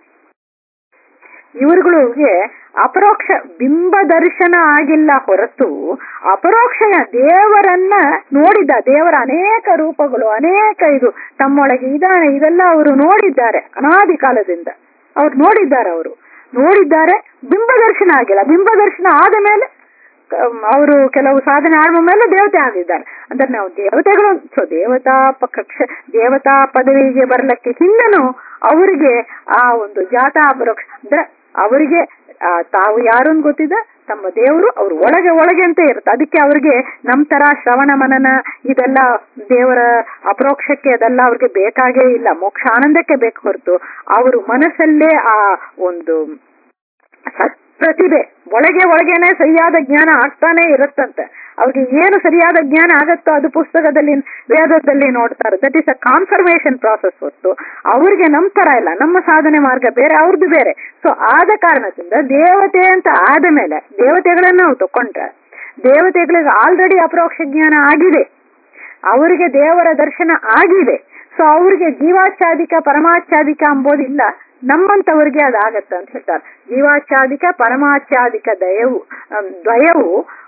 ಇವರುಗಳಿಗೆ ಅಪರೋಕ್ಷ ಬಿಂಬ ದರ್ಶನ ಆಗಿಲ್ಲ ಹೊರತು ಅಪರೋಕ್ಷಯ ದೇವರನ್ನ ನೋಡಿದ್ದ ದೇವರ ಅನೇಕ ರೂಪಗಳು ಅನೇಕ ಇದು ತಮ್ಮೊಳಗೆ ಇದಾನೆ ಇದೆಲ್ಲ ಅವರು ನೋಡಿದ್ದಾರೆ ಅನಾದಿ ಕಾಲದಿಂದ ಅವ್ರು ನೋಡಿದ್ದಾರೆ ಅವರು ನೋಡಿದ್ದಾರೆ ಬಿಂಬ ದರ್ಶನ ಆಗಿಲ್ಲ ಬಿಂಬ ದರ್ಶನ ಆದ ಮೇಲೆ ಅವರು ಕೆಲವು ಸಾಧನೆ ಆಡುವ ಮೇಲೆ ದೇವತೆ ಆಗಿದ್ದಾರೆ ಅಂದ್ರೆ ನಾವು ದೇವತೆಗಳು ಸೊ ದೇವತಾ ಪ- ಕಕ್ಷ ದೇವತಾ ಪದವಿಗೆ ಬರ್ಲಕ್ಕೆ ಹಿಂದೆನೂ ಅವರಿಗೆ ಆ ಒಂದು ಜಾತಾ ಅಪರೋಕ್ಷ ಅಂದ್ರೆ ಅವರಿಗೆ ಆ, ತಾವು ಯಾರು ಅಂತ ಗೊತ್ತಿದೆ ತಮ್ಮ ದೇವರು ಅವ್ರ ಒಳಗೆ ಒಳಗೆ ಅಂತ ಇರುತ್ತೆ ಅದಕ್ಕೆ ಅವ್ರಿಗೆ ನಮ್ ತರ ಶ್ರವಣ ಮನನ ಇದೆಲ್ಲ ದೇವರ ಅಪರೋಕ್ಷಕ್ಕೆ ಅದೆಲ್ಲ ಅವ್ರಿಗೆ ಬೇಕಾಗೇ ಇಲ್ಲ ಮೋಕ್ಷ ಆನಂದಕ್ಕೆ ಬೇಕು ಹೊರತು ಅವರು ಮನಸ್ಸಲ್ಲೇ ಆ ಒಂದು ಸತ್ ಪ್ರತಿಭೆ ಒಳಗೆ ಒಳಗೇನೆ ಸರಿಯಾದ ಜ್ಞಾನ ಆಗ್ತಾನೆ ಇರುತ್ತಂತೆ ಅವ್ರಿಗೆ ಏನು ಸರಿಯಾದ ಜ್ಞಾನ ಆಗತ್ತೋ ಅದು ಪುಸ್ತಕದಲ್ಲಿ ವೇದದಲ್ಲಿ ನೋಡ್ತಾರೆ that is a confirmation process ಹೊತ್ತು ಅವ್ರಿಗೆ ನಮ್ ತರ ಇಲ್ಲ ನಮ್ಮ ಸಾಧನೆ ಮಾರ್ಗ ಬೇರೆ ಅವ್ರದ್ದು ಬೇರೆ ಸೊ ಆದ ಕಾರಣದಿಂದ ದೇವತೆ ಅಂತ ಆದ ಮೇಲೆ ದೇವತೆಗಳನ್ನ ನಾವು ತಕೊಂಡ್ರೆ ದೇವತೆಗಳಿಗೆ ಆಲ್ರೆಡಿ ಅಪರೋಕ್ಷ ಜ್ಞಾನ ಆಗಿದೆ ಅವರಿಗೆ ದೇವರ ದರ್ಶನ ಆಗಿದೆ ಸೊ ಅವ್ರಿಗೆ ಜೀವಾಚ್ಛಾದಿಕ ಪರಮಾಚ್ಛಾದಿಕ ಅಂಬೋದಿಲ್ಲ ನಮ್ಮಂತವರಿಗೆ ಅದಾಗತ್ತೆ ಅಂತ ಹೇಳ್ತಾರೆ ಜೀವಾಚ್ಛಾದಿಕ ಪರಮಾಚ್ಛಾದಿಕ ದಯವು ಅಮ್, ದ್ವಯವು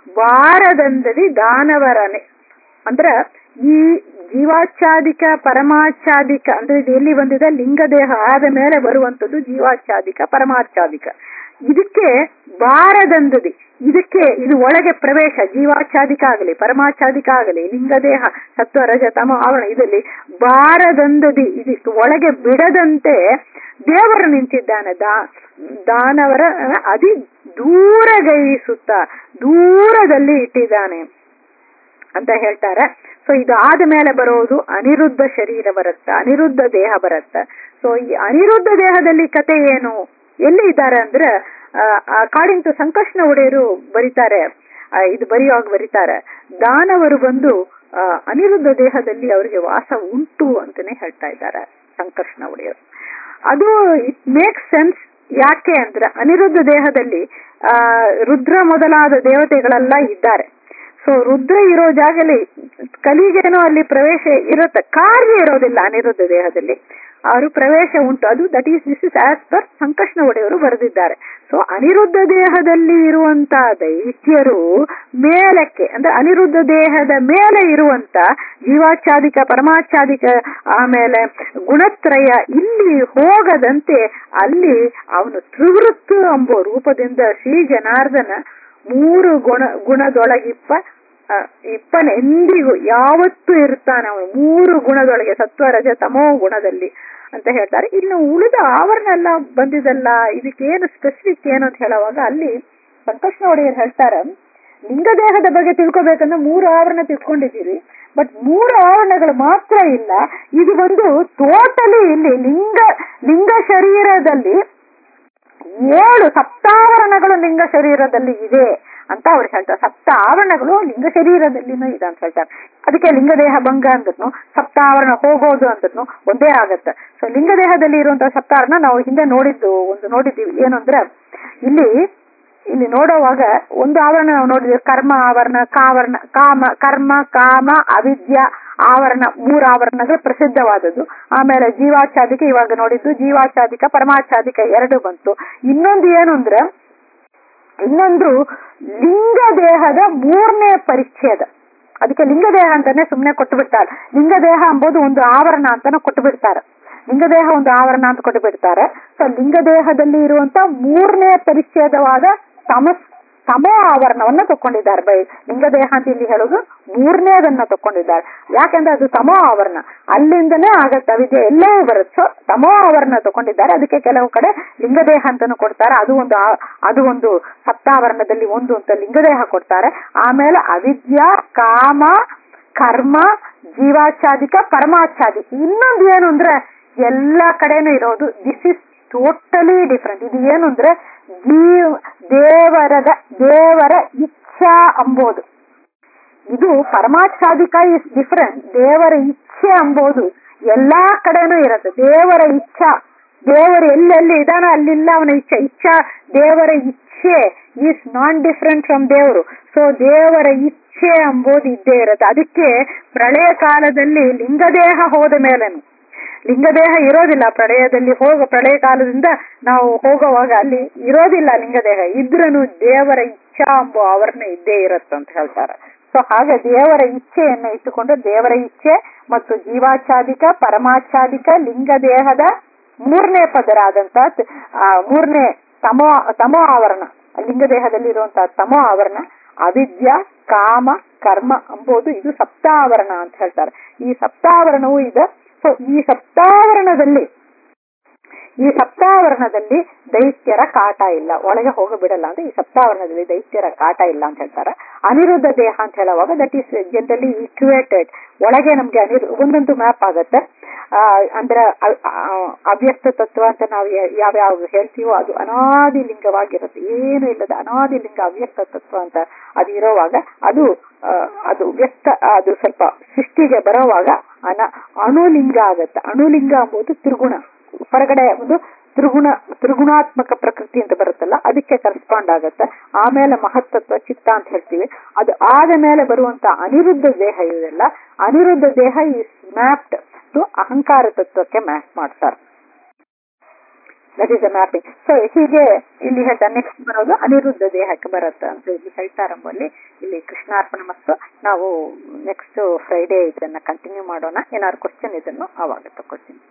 ವಾರದಂದದಿ ದಾನವರನೆ ಅಂದ್ರ ಈ ಜೀವಾಚ್ಛಾದಿಕ ಪರಮಾಚ್ಛಾದಿಕ ಅಂದ್ರೆ ಇದು ಎಲ್ಲಿ ಬಂದಿದೆ ಲಿಂಗದೇಹ ಆದ ಮೇಲೆ ಬರುವಂತದ್ದು ಜೀವಾಚ್ಛಾದಿಕ ಪರಮಾಚ್ಛಾದಿಕ ಇದಕ್ಕೆ ಬಾರದಂದದಿ ಇದಕ್ಕೆ ಇದು ಒಳಗೆ ಪ್ರವೇಶ ಜೀವಾಚ್ಛಾದಿಕ ಆಗಲಿ ಪರಮಾಚ್ಛಾದಿಕ ಆಗಲಿ ಲಿಂಗದೇಹ ಸತ್ವ ರಜ ತಮ ಆವರಣ ಇದರಲ್ಲಿ ಬಾರದಂದದಿ ಇದಿಷ್ಟು ಒಳಗೆ ಬಿಡದಂತೆ ದೇವರು ನಿಂತಿದ್ದಾನೆ ದಾ ದಾನವರ ಅತಿ ದೂರಗೈಸುತ್ತ ದೂರದಲ್ಲಿ ಇಟ್ಟಿದ್ದಾನೆ ಅಂತ ಹೇಳ್ತಾರೆ ಸೊ ಇದು ಆದ ಮೇಲೆ ಬರೋದು ಅನಿರುದ್ಧ ಶರೀರ ಬರುತ್ತ ಅನಿರುದ್ಧ ದೇಹ ಬರುತ್ತ ಸೊ ಈ ಅನಿರುದ್ಧ ದೇಹದಲ್ಲಿ ಕತೆ ಏನು ಎಲ್ಲಿ ಇದ್ದಾರೆ ಅಂದ್ರೆ ಅಕಾರ್ಡಿಂಗ್ ಟು ಸಂಕಷ್ಣ ಒಡೆಯರು ಬರೀತಾರೆ ಆ, ಇದು ಬರೆಯುವಾಗ ಬರೀತಾರೆ ದಾನವರು ಬಂದು ಆ, ಅನಿರುದ್ಧ ದೇಹದಲ್ಲಿ ಅವರಿಗೆ ವಾಸ ಉಂಟು ಅಂತಾನೆ ಹೇಳ್ತಾ ಇದ್ದಾರೆ ಸಂಕರ್ಷಣ ಒಡೆಯರು ಅದು ಇಟ್ ಮೇಕ್ ಸೆನ್ಸ್ ಯಾಕೆ ಅಂದ್ರೆ ಅನಿರುದ್ಧ ದೇಹದಲ್ಲಿ ಆ ರುದ್ರ ಮೊದಲಾದ ದೇವತೆಗಳೆಲ್ಲ ಇದ್ದಾರೆ ಸೊ ರುದ್ರ ಇರೋ ಜಾಗದಲ್ಲಿ ಕಲಿಗೇನೋ ಅಲ್ಲಿ ಪ್ರವೇಶ ಇರುತ್ತೆ ಕಾರ್ಯ ಇರೋದಿಲ್ಲ ಅನಿರುದ್ಧ ದೇಹದಲ್ಲಿ ಅವರು ಪ್ರವೇಶ ಉಂಟು ಅದು that is this is as per ಸಂಕಷ್ಣ ಒಡೆಯವರು ಬರೆದಿದ್ದಾರೆ ಸೊ ಅನಿರುದ್ಧ ದೇಹದಲ್ಲಿ ಇರುವಂತ ದೈತ್ಯರು ಮೇಲಕ್ಕೆ ಅಂದ್ರೆ ಅನಿರುದ್ಧ ದೇಹದ ಮೇಲೆ ಇರುವಂತ ಜೀವಾಚ್ಛಾದಿಕ ಪರಮಾಚ್ಛಾದಿಕ ಆಮೇಲೆ ಗುಣತ್ರಯ ಇಲ್ಲಿ ಹೋಗದಂತೆ ಅಲ್ಲಿ ಅವನು ತ್ರಿವೃತ್ತು ಎಂಬ ರೂಪದಿಂದ ಶ್ರೀ ಜನಾರ್ದನ ಮೂರು ಗುಣ ಗುಣದೊಳಗಿಪ್ಪ ಆ, ಇಪ್ಪನ ಎಂದಿಗೂ ಯಾವತ್ತೂ ಇರ್ತಾನೆ ಅವನು ಮೂರು ಗುಣದೊಳಗೆ ಸತ್ವ ರಜ ತಮೋ ಗುಣದಲ್ಲಿ ಅಂತ ಹೇಳ್ತಾರೆ ಇನ್ನು ಉಳಿದ ಆವರಣ ಎಲ್ಲ ಬಂದಿದಲ್ಲ ಇದಕ್ಕೇನು ಸ್ಪೆಸಿಫಿಕ್ ಏನು ಅಂತ ಹೇಳುವಾಗ ಅಲ್ಲಿ ಸಂಕಷ್ಣ ಒಡೆಯರ್ ಹೇಳ್ತಾರೆ ಲಿಂಗದೇಹದ ಬಗ್ಗೆ ತಿಳ್ಕೊಬೇಕಂದ್ರೆ ಮೂರು ಆವರಣ ತಿಳ್ಕೊಂಡಿದ್ದೀರಿ ಬಟ್ ಮೂರು ಆವರಣಗಳು ಮಾತ್ರ ಇಲ್ಲ ಇದು ಒಂದು ಟೋಟಲಿ ಇಲ್ಲಿ ಲಿಂಗ ಲಿಂಗ ಶರೀರದಲ್ಲಿ ಏಳು ಸಪ್ತಾವರಣಗಳು ಲಿಂಗ ಶರೀರದಲ್ಲಿ ಇದೆ ಅಂತ ಅವ್ರು ಹೇಳ್ತಾರೆ ಸಪ್ತ ಆವರಣಗಳು ಲಿಂಗ ಶರೀರದಲ್ಲಿನೂ ಇದೆ ಅಂತ ಹೇಳ್ತಾರೆ ಅದಕ್ಕೆ ಲಿಂಗದೇಹ ಭಂಗ ಅಂದ್ರೂ ಸಪ್ತಾವರಣ ಹೋಗೋದು ಅಂದ್ರೂ ಒಂದೇ ಆಗತ್ತೆ ಸೊ ಲಿಂಗದೇಹದಲ್ಲಿ ಇರುವಂತಹ ಸಪ್ತಾವರಣ ನಾವು ಹಿಂದೆ ನೋಡಿದ್ದು ಒಂದು ನೋಡಿದ್ದೀವಿ ಏನು ಅಂದ್ರೆ ಇಲ್ಲಿ ಇಲ್ಲಿ ನೋಡುವಾಗ ಒಂದು ಆವರಣ ನಾವು ನೋಡಿದ್ದೀವಿ ಕರ್ಮ ಆವರಣ ಕಾವರಣ ಕಾಮ ಕರ್ಮ ಕಾಮ ಅವಿದ್ಯ ಆವರಣ ಮೂರು ಆವರಣಗಳು ಪ್ರಸಿದ್ಧವಾದದ್ದು ಆಮೇಲೆ ಜೀವಾಚ್ಛಾದಿಕ ಇವಾಗ ನೋಡಿದ್ದು ಜೀವಾಚ್ಛಾದಿಕ ಪರಮಾಚ್ಛಾದಿಕ ಎರಡು ಬಂತು ಇನ್ನೊಂದು ಏನು ಅಂದ್ರೆ ಇನ್ನೊಂದು ಲಿಂಗ ದೇಹದ ಮೂರನೇ ಪರಿಚ್ಛೇದ ಅದಕ್ಕೆ ಲಿಂಗದೇಹ ಅಂತಾನೆ ಸುಮ್ಮನೆ ಕೊಟ್ಟು ಬಿಡ್ತಾರೆ ಲಿಂಗದೇಹ ಎಂಬುದು ಒಂದು ಆವರಣ ಅಂತಾನೆ ಕೊಟ್ಟು ಬಿಡ್ತಾರೆ ಲಿಂಗದೇಹ ಒಂದು ಆವರಣ ಅಂತ ಕೊಟ್ಟು ಬಿಡ್ತಾರೆ ಸೊ ಲಿಂಗದೇಹದಲ್ಲಿ ಇರುವಂತ ಮೂರನೇ ಪರಿಚ್ಛೇದವಾದ ತಮಸ್ ತಮೋ ಆವರಣವನ್ನ ತಕೊಂಡಿದ್ದಾರೆ ಬೈ ಲಿಂಗದೇಹ ಅಂತ ಇಲ್ಲಿ ಹೇಳೋದು ಮೂರನೇದನ್ನ ತಕೊಂಡಿದ್ದಾರೆ ಯಾಕೆಂದ್ರೆ ಅದು ತಮೋ ಆವರಣ ಅಲ್ಲಿಂದನೇ ಆಗತ್ತೆ ಅವಿದ್ಯೆ ಎಲ್ಲವೂ ಬರುತ್ತೆ ಸೊ ತಮೋ ಆವರಣ ತಕೊಂಡಿದ್ದಾರೆ ಅದಕ್ಕೆ ಕೆಲವು ಕಡೆ ಲಿಂಗದೇಹ ಅಂತಾನು ಕೊಡ್ತಾರೆ ಅದು ಒಂದು ಆ- ಅದು ಒಂದು ಸಪ್ತಾವರಣದಲ್ಲಿ ಒಂದು ಅಂತ ಲಿಂಗದೇಹ ಕೊಡ್ತಾರೆ ಆಮೇಲೆ ಅವಿದ್ಯಾ ಕಾಮ ಕರ್ಮ ಜೀವಾಚ್ಛಾದಿಕ ಪರಮಾಚ್ಛಾದಿಕ ಇನ್ನೊಂದು ಏನು ಅಂದ್ರೆ ಎಲ್ಲಾ ಕಡೆನೂ ಇರೋದು ದಿಸ್ ಇಸ್ ಟೋಟಲಿ ಡಿಫ್ರೆಂಟ್ ಇದು ಏನು ಅಂದ್ರೆ ಜೀವ ದೇವರದ ದೇವರ ಇಚ್ಛಾ ಅಂಬೋದು ಇದು ಪರಮಾಚ್ಛಾದಿಕ ಇಸ್ ಡಿಫರೆಂಟ್ ದೇವರ ಇಚ್ಛೆ ಅಂಬೋದು ಎಲ್ಲಾ ಕಡೆನೂ ಇರುತ್ತೆ ದೇವರ ಇಚ್ಛಾ ದೇವರು ಎಲ್ಲೆಲ್ಲಿ ಇದಾನ ಅಲ್ಲಿಲ್ಲ ಅವನ ಇಚ್ಛೆ ಇಚ್ಛಾ ದೇವರ ಇಚ್ಛೆ ಈಸ್ ನಾನ್ ಡಿಫ್ರೆಂಟ್ ಫ್ರಮ್ ದೇವರು ಸೊ ದೇವರ ಇಚ್ಛೆ ಎಂಬುದು ಇದ್ದೇ ಇರುತ್ತೆ ಅದಕ್ಕೆ ಪ್ರಳಯ ಕಾಲದಲ್ಲಿ ಲಿಂಗದೇಹ ಹೋದ ಮೇಲೆನು ಲಿಂಗದೇಹ ಇರೋದಿಲ್ಲ ಪ್ರಳಯದಲ್ಲಿ ಹೋಗ ಪ್ರಳಯ ಕಾಲದಿಂದ ನಾವು ಹೋಗುವಾಗ ಅಲ್ಲಿ ಇರೋದಿಲ್ಲ ಲಿಂಗದೇಹ ಇದ್ರನು ದೇವರ ಇಚ್ಛಾ ಎಂಬ ಆವರಣ ಇದ್ದೇ ಇರುತ್ತಂತ ಹೇಳ್ತಾರೆ ಸೊ ಹಾಗೆ ದೇವರ ಇಚ್ಛೆಯನ್ನು ಇಟ್ಟುಕೊಂಡು ದೇವರ ಇಚ್ಛೆ ಮತ್ತು ಜೀವಾಚ್ಛಾದಿಕ ಪರಮಾಚ್ಛಾದಿಕ ಲಿಂಗದೇಹದ ಮೂರನೇ ಪದರ ಆದಂತ ಮೂರನೇ ತಮೋ ತಮೋ ಆವರಣ ಲಿಂಗದೇಹದಲ್ಲಿರುವಂತಹ ತಮೋ ಆವರಣ ಅವಿದ್ಯ ಕಾಮ ಕರ್ಮ ಎಂಬುದು ಇದು ಸಪ್ತಾವರಣ ಅಂತ ಹೇಳ್ತಾರೆ ಈ ಸಪ್ತಾವರಣವು ಇದೆ ಸೊ ಈ ಸಪ್ತಾವರಣದಲ್ಲಿ ಈ ಸಪ್ತಾವರಣದಲ್ಲಿ ದೈತ್ಯರ ಕಾಟ ಇಲ್ಲ ಒಳಗೆ ಹೋಗಬಿಡಲ್ಲ ಅಂದ್ರೆ ಈ ಸಪ್ತಾವರಣದಲ್ಲಿ ದೈತ್ಯರ ಕಾಟ ಇಲ್ಲ ಅಂತ ಹೇಳ್ತಾರೆ ಅನಿರುದ್ಧ ದೇಹ ಅಂತ ಹೇಳುವಾಗ ದಟ್ ಈಸ್ ಜನರಲಿ ಇಕ್ಯುವೇಟೆಡ್ ಒಳಗೆ ನಮ್ಗೆ ಅನಿರು ಒಂದೊಂದು ಮ್ಯಾಪ್ ಆಗತ್ತೆ ಆ ಅಂದ್ರೆ ಅವ್ಯಕ್ತ ತತ್ವ ಅಂತ ನಾವು ಯಾವ್ಯಾವ ಹೇಳ್ತೀವೋ ಅದು ಅನಾದಿ ಲಿಂಗವಾಗಿರುತ್ತೆ ಏನು ಇಲ್ಲದ ಅನಾದಿ ಲಿಂಗ ಅವ್ಯಕ್ತ ತತ್ವ ಅಂತ ಅದು ಇರೋವಾಗ ಅದು ಅದು ವ್ಯಕ್ತ ಅದು ಸ್ವಲ್ಪ ಸೃಷ್ಟಿಗೆ ಬರೋವಾಗ ಅನ ಅಣುಲಿಂಗ ಆಗತ್ತೆ ಅಣುಲಿಂಗ ಎಂಬುದು ತ್ರಿಗುಣ ಹೊರಗಡೆ ಒಂದು ತ್ರಿಗುಣ ತ್ರಿಗುಣಾತ್ಮಕ ಪ್ರಕೃತಿ ಅಂತ ಬರುತ್ತಲ್ಲ ಅದಕ್ಕೆ ಕರೆಸ್ಪಾಂಡ್ ಆಗತ್ತೆ ಆಮೇಲೆ ಮಹತ್ತತ್ವ ಚಿತ್ತ ಅಂತ ಹೇಳ್ತೀವಿ ಅದು ಆದ ಮೇಲೆ ಬರುವಂತ ಅನಿರುದ್ಧ ದೇಹ ಇದೆಲ್ಲ ಅನಿರುದ್ಧ ದೇಹ ಈಸ್ ಮ್ಯಾಪ್ಡ್ ಟು ಅಹಂಕಾರ ತತ್ವಕ್ಕೆ ಮ್ಯಾಪ್ ಮಾಡ್ತಾರೆ that is a mapping so ಹೀಗೆ ಇಲ್ಲಿ ಹೇಳ್ತಾರೆ ನೆಕ್ಸ್ಟ್ ಬರೋದು ಅನಿರುದ್ಧ ದೇಹಕ್ಕೆ ಬರುತ್ತೆ ಅಂತ ಇಲ್ಲಿ ಹೇಳ್ತಾರಂಬಲ್ಲಿ ಇಲ್ಲಿ ಕೃಷ್ಣಾರ್ಪಣ ಮತ್ತು ನಾವು ನೆಕ್ಸ್ಟ್ ಫ್ರೈಡೇ ಇದನ್ನ ಕಂಟಿನ್ಯೂ ಮಾಡೋಣ ಏನಾದ್ರು ಕ್ವಶನ್ ಇದನ್ನು ಆವಾಗ ತಗೊಳ್ತೀನಿ